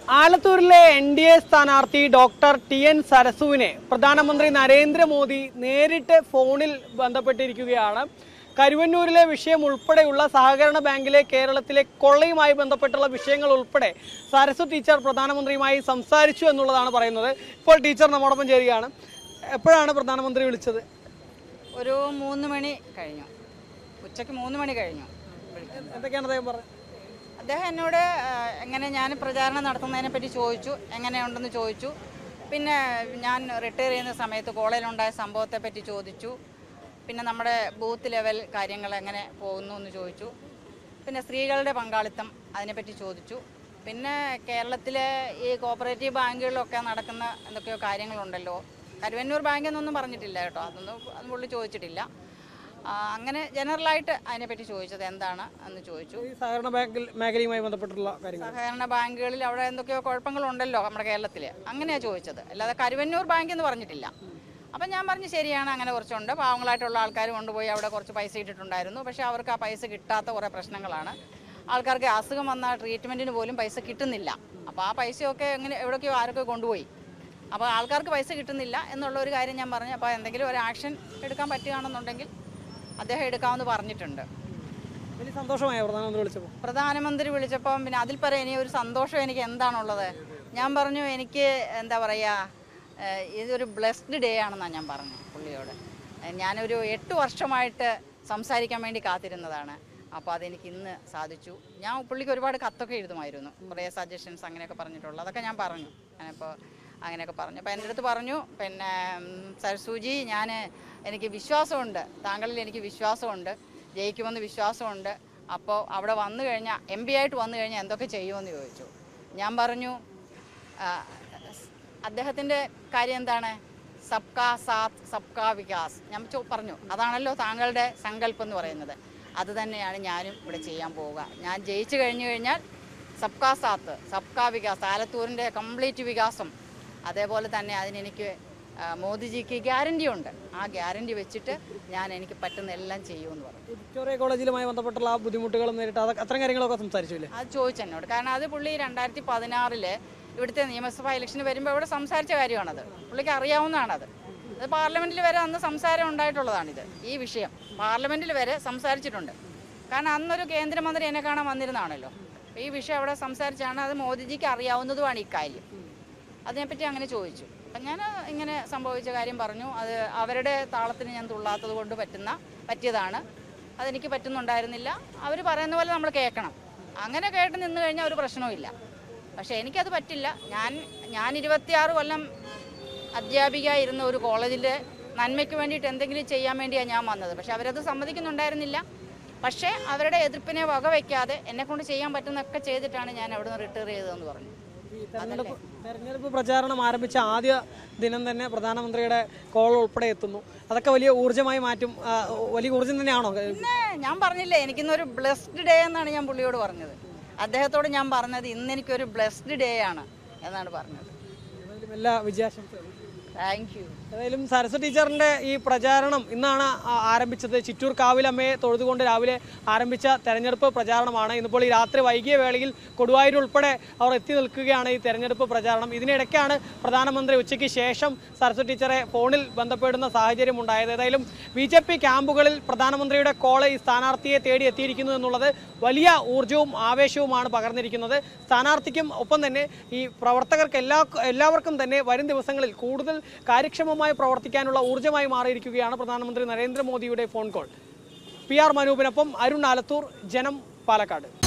ആലത്തൂരിലെ N D A സ്ഥാനാർത്ഥി doctor T N സരസുവിനെ പ്രധാനമന്ത്രി നരേന്ദ്രമോദി നേരിട്ട് ഫോണിൽ ബന്ധപ്പെട്ടിരിക്കുകയാണ് കരുവന്നൂരിലെ വിഷയം ഉൾപ്പെടെയുള്ള സഹകരണ ബാങ്കിലെ കേരളത്തിലെ കൊള്ളയുമായി ബന്ധപ്പെട്ടുള്ള വിഷയങ്ങൾ ഉൾപ്പെടെ സരസു ടീച്ചർ പ്രധാനമന്ത്രിയുമായി സംസാരിച്ചു എന്നുള്ളതാണ് പറയുന്നത് ഇപ്പോൾ ടീച്ചർ നമ്മോടൊപ്പം ചേരുകയാണ് എപ്പോഴാണ് പ്രധാനമന്ത്രി വിളിച്ചത് ഒരു മൂന്ന് മണി കഴിഞ്ഞു ഉച്ചയ്ക്ക് മൂന്ന് മണി കഴിഞ്ഞു എന്തൊക്കെയാണ് അദ്ദേഹം പറഞ്ഞത് അദ്ദേഹം എന്നോട് ആ, എങ്ങനെ ഞാൻ പ്രചാരണം നടത്തുന്നതിനെ പറ്റി ചോദിച്ചു എങ്ങനെയുണ്ടെന്ന് ചോദിച്ചു പിന്നെ ഞാൻ റിട്ടയർ ചെയ്യുന്ന സമയത്ത് കോളേജിലുണ്ടായ സംഭവത്തെ പറ്റി ചോദിച്ചു പിന്നെ നമ്മുടെ ബൂത്ത് ലെവൽ കാര്യങ്ങൾ എങ്ങനെ പോകുന്നു എന്ന് ചോദിച്ചു പിന്നെ സ്ത്രീകളുടെ പങ്കാളിത്തം അതിനെപ്പറ്റി ചോദിച്ചു പിന്നെ കേരളത്തിലെ ഈ കോപ്പറേറ്റീവ് ബാങ്കുകളിലൊക്കെ നടക്കുന്ന എന്തൊക്കെയോ കാര്യങ്ങളുണ്ടല്ലോ കരുവന്നൂർ ബാങ്ക് എന്നൊന്നും പറഞ്ഞിട്ടില്ല കേട്ടോ അതൊന്നും അത് പുള്ളി ചോദിച്ചിട്ടില്ല ആ, അങ്ങനെ ജനറലായിട്ട് അതിനെപ്പറ്റി ചോദിച്ചത് എന്താണ് എന്ന് ചോദിച്ചു ഈ സഹകരണ ബാങ്കിൽ മേഖലയുമായി ബന്ധപ്പെട്ടുള്ള കാര്യങ്ങൾ സഹകരണ ബാങ്കുകളിൽ അവിടെ എന്തൊക്കെയോ കുഴപ്പങ്ങളുണ്ടല്ലോ നമ്മുടെ കേരളത്തിൽ അങ്ങനെയാണ് ചോദിച്ചത് അല്ലാതെ കരുവന്നൂർ ബാങ്ക് എന്ന് പറഞ്ഞിട്ടില്ല അപ്പം ഞാൻ പറഞ്ഞു ശരിയാണ് അങ്ങനെ കുറച്ചുണ്ട് പാവങ്ങളായിട്ടുള്ള ആൾക്കാർ കൊണ്ടുപോയി അവിടെ കുറച്ച് പൈസ ഇട്ടിട്ടുണ്ടായിരുന്നു പക്ഷേ അവർക്ക് ആ പൈസ കിട്ടാത്ത കുറേ പ്രശ്നങ്ങളാണ് ആൾക്കാർക്ക് അസുഖം വന്ന ട്രീറ്റ്മെൻറ്റിന് പോലും പൈസ കിട്ടുന്നില്ല അപ്പോൾ ആ പൈസയൊക്കെ എങ്ങനെ എവിടേക്കോ ആരൊക്കെ കൊണ്ടുപോയി അപ്പോൾ ആൾക്കാർക്ക് പൈസ കിട്ടുന്നില്ല എന്നുള്ള ഒരു കാര്യം ഞാൻ പറഞ്ഞു അപ്പോൾ എന്തെങ്കിലും ഒരു ആക്ഷൻ എടുക്കാൻ പറ്റുകയാണെന്നുണ്ടെങ്കിൽ അദ്ദേഹം എടുക്കാമെന്ന് പറഞ്ഞിട്ടുണ്ട് വലിയ സന്തോഷമായ പ്രധാനമന്ത്രി വിളിച്ചപ്പോൾ പ്രധാനമന്ത്രി വിളിച്ചപ്പം പിന്നെ അതിൽ പറയാൻ ഇനി ഒരു സന്തോഷം എനിക്ക് എന്താണുള്ളത് ഞാൻ പറഞ്ഞു എനിക്ക് എന്താ പറയുക ഏഹ് ഇതൊരു ബ്ലെസ്ഡ് ഡേ ആണെന്നാണ് ഞാൻ പറഞ്ഞു പുള്ളിയോട് ഏഹ് ഞാനൊരു എട്ട് വർഷമായിട്ട് സംസാരിക്കാൻ വേണ്ടി കാത്തിരുന്നതാണ് അപ്പോൾ അതെനിക്ക് ഇന്ന് സാധിച്ചു ഞാൻ പുള്ളിക്ക് ഒരുപാട് കത്തൊക്കെ എഴുതുമായിരുന്നു കുറേ സജഷൻസ് അങ്ങനെയൊക്കെ പറഞ്ഞിട്ടുള്ളൂ അതൊക്കെ ഞാൻ പറഞ്ഞു ഞാനിപ്പോൾ അങ്ങനെയൊക്കെ പറഞ്ഞു അപ്പോൾ എൻ്റെ അടുത്ത് പറഞ്ഞു പിന്നെ ഉം, സരസൂജി ഞാൻ എനിക്ക് വിശ്വാസമുണ്ട് താങ്കളിൽ എനിക്ക് വിശ്വാസമുണ്ട് ജയിക്കുമെന്ന് വിശ്വാസമുണ്ട് അപ്പോൾ അവിടെ വന്നു കഴിഞ്ഞാൽ എം പി ആയിട്ട് വന്നു കഴിഞ്ഞാൽ എന്തൊക്കെ ചെയ്യുമെന്ന് ചോദിച്ചു ഞാൻ പറഞ്ഞു ആ, സ്- അദ്ദേഹത്തിൻ്റെ കാര്യം എന്താണ് സബ്കാ സാത്ത് സബ്കാ വികാസ് ഞാൻ ചോ- പറഞ്ഞു അതാണല്ലോ താങ്കളുടെ സങ്കല്പം എന്ന് പറയുന്നത് അത് തന്നെയാണ് ഞാനും ഇവിടെ ചെയ്യാൻ പോവുക ഞാൻ ജയിച്ചു കഴിഞ്ഞു കഴിഞ്ഞാൽ സബ്കാ സാത്ത് സബ്കാ വികാസ് ആലത്തൂരിൻ്റെ കംപ്ലീറ്റ് വികാസം അതേപോലെ തന്നെ അതിനെനിക്ക് ആ, മോദിജിക്ക് ഗ്യാരണ്ടി ഉണ്ട് ആ ഗ്യാരണ്ടി വെച്ചിട്ട് ഞാൻ എനിക്ക് പറ്റുന്ന എല്ലാം ചെയ്യുമെന്ന് പറഞ്ഞു വിക്ടോറിയ കോളേജിലുമായി ബന്ധപ്പെട്ടുള്ള ആ ബുദ്ധിമുട്ടുകളും നേരിട്ട് അതൊക്കെ അത്തരം കാര്യങ്ങളൊക്കെ സംസാരിച്ചില്ലേ അത് ചോദിച്ചു എന്നോട് കാരണം അത് പുള്ളി രണ്ടായിരത്തി പതിനാറില് ഇവിടുത്തെ നിയമസഭാ ഇലക്ഷന് വരുമ്പോൾ ഇവിടെ സംസാരിച്ച കാര്യമാണത് പുള്ളിക്ക് അറിയാവുന്നതാണത് അത് പാർലമെന്റിൽ വരെ അന്ന് സംസാരം ഉണ്ടായിട്ടുള്ളതാണിത് ഈ വിഷയം പാർലമെന്റിൽ വരെ സംസാരിച്ചിട്ടുണ്ട് കാരണം അന്നൊരു കേന്ദ്രമന്ത്രി എന്നെ കാണാൻ വന്നിരുന്നാണല്ലോ അപ്പോൾ ഈ വിഷയം അവിടെ സംസാരിച്ചാണ് അത് മോദിജിക്ക് അറിയാവുന്നതുമാണ് ഈ കാര്യം അതിനെപ്പറ്റി അങ്ങനെ ചോദിച്ചു അപ്പം ഞാൻ ഇങ്ങനെ സംഭവിച്ച കാര്യം പറഞ്ഞു അത് അവരുടെ താളത്തിന് ഞാൻ തുള്ളാത്തത് കൊണ്ട് പറ്റുന്ന പറ്റിയതാണ് അതെനിക്ക് പറ്റുന്നുണ്ടായിരുന്നില്ല അവർ പറയുന്ന പോലെ നമ്മൾ കേൾക്കണം അങ്ങനെ കേട്ട് നിന്ന് കഴിഞ്ഞാൽ ഒരു പ്രശ്നവുമില്ല പക്ഷേ എനിക്കത് പറ്റില്ല ഞാൻ ഞാൻ ഇരുപത്തിയാറ് കൊല്ലം അധ്യാപിക ഇരുന്ന ഒരു കോളേജിൽ നന്മയ്ക്ക് വേണ്ടിയിട്ട് എന്തെങ്കിലും ചെയ്യാൻ വേണ്ടിയാണ് ഞാൻ വന്നത് പക്ഷെ അവരത് സമ്മതിക്കുന്നുണ്ടായിരുന്നില്ല പക്ഷേ അവരുടെ എതിർപ്പിനെ വകവയ്ക്കാതെ എന്നെ കൊണ്ട് ചെയ്യാൻ പറ്റുന്നതൊക്കെ ചെയ്തിട്ടാണ് ഞാൻ അവിടുന്ന് റിട്ടയർ ചെയ്തതെന്ന് പറഞ്ഞു ഈ തെരഞ്ഞെടുപ്പ് തെരഞ്ഞെടുപ്പ് പ്രചാരണം ആരംഭിച്ച ആദ്യ ദിനം തന്നെ പ്രധാനമന്ത്രിയുടെ കോൾ ഉൾപ്പെടെ എത്തുന്നു അതൊക്കെ വലിയ ഊർജ്ജമായി മാറ്റും ആ, വലിയ ഊർജ്ജം തന്നെയാണോ പിന്നെ ഞാൻ പറഞ്ഞില്ലേ എനിക്കിന്നൊരു ബ്ലെസ്ഡ് ഡേ എന്നാണ് ഞാൻ പുള്ളിയോട് പറഞ്ഞത് അദ്ദേഹത്തോട് ഞാൻ പറഞ്ഞത് ഇന്ന് എനിക്കൊരു ബ്ലെസ്ഡ് ഡേ ആണ് എന്നാണ് പറഞ്ഞത് ഏതായാലും എല്ലാ വിജയാശംസകളും താങ്ക് യു ഏതായാലും സരസ്വ ടീച്ചറിന്റെ ഈ പ്രചാരണം ഇന്നാണ് ആ- ആരംഭിച്ചത് ചിറ്റൂർ കാവിലമ്മയെ തൊഴുതുകൊണ്ട് രാവിലെ ആരംഭിച്ച തെരഞ്ഞെടുപ്പ് പ്രചാരണമാണ് ഇന്നിപ്പോൾ ഈ രാത്രി വൈകിയ വേളയിൽ കൊടുവായൂർ ഉൾപ്പെടെ അവർ എത്തി നിൽക്കുകയാണ് ഈ തെരഞ്ഞെടുപ്പ് പ്രചാരണം ഇതിനിടയ്ക്കാണ് പ്രധാനമന്ത്രി ഉച്ചയ്ക്ക് ശേഷം സരസ്വ ടീച്ചറെ ഫോണിൽ ബന്ധപ്പെടുന്ന സാഹചര്യം ഉണ്ടായത് ഏതായാലും ബി ജെ പി ക്യാമ്പുകളിൽ പ്രധാനമന്ത്രിയുടെ കോള് ഈ സ്ഥാനാർത്ഥിയെ തേടി എത്തിയിരിക്കുന്നു എന്നുള്ളത് വലിയ ഊർജ്ജവും ആവേശവുമാണ് പകർന്നിരിക്കുന്നത് സ്ഥാനാർത്ഥിക്കും ഒപ്പം തന്നെ ഈ പ്രവർത്തകർക്ക് എല്ലാ എല്ലാവർക്കും തന്നെ വരും ദിവസങ്ങളിൽ കൂടുതൽ കാര്യക്ഷമമായി പ്രവർത്തിക്കാനുള്ള ഊർജ്ജമായി മാറിയിരിക്കുകയാണ് പ്രധാനമന്ത്രി നരേന്ദ്രമോദിയുടെ ഫോൺ കോൾ പി ആർ മനൂപിനൊപ്പം അരുൺ ആലത്തൂർ ജനം പാലക്കാട്